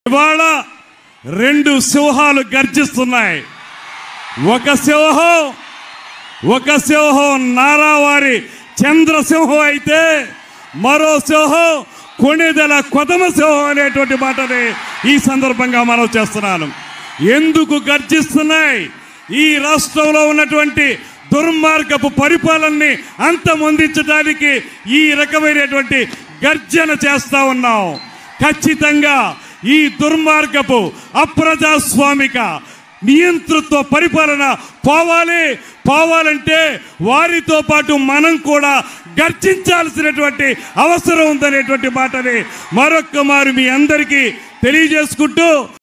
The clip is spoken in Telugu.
ఇవాళ రెండు సింహాలు గర్జిస్తున్నాయి ఒక సింహం ఒక సింహం నారావారి చంద్రసింహం అయితే మరో సింహం కొణిదెల కొదమ సింహం అనేటువంటి మాటని ఈ సందర్భంగా మనం చేస్తున్నాను ఎందుకు గర్జిస్తున్నాయి ఈ రాష్ట్రంలో ఉన్నటువంటి దుర్మార్గపు పరిపాలనని అంతమొందించడానికి ఈ రకమైనటువంటి గర్జన చేస్తా ఉన్నాం ఖచ్చితంగా ఈ దుర్మార్గపు అప్రజాస్వామిక నియంతృత్వ పరిపాలన పోవాలి పోవాలంటే వారితో పాటు మనం కూడా గర్జించాల్సినటువంటి అవసరం ఉందనేటువంటి మాటని మరొక్క మారు మీ అందరికీ తెలియజేసుకుంటూ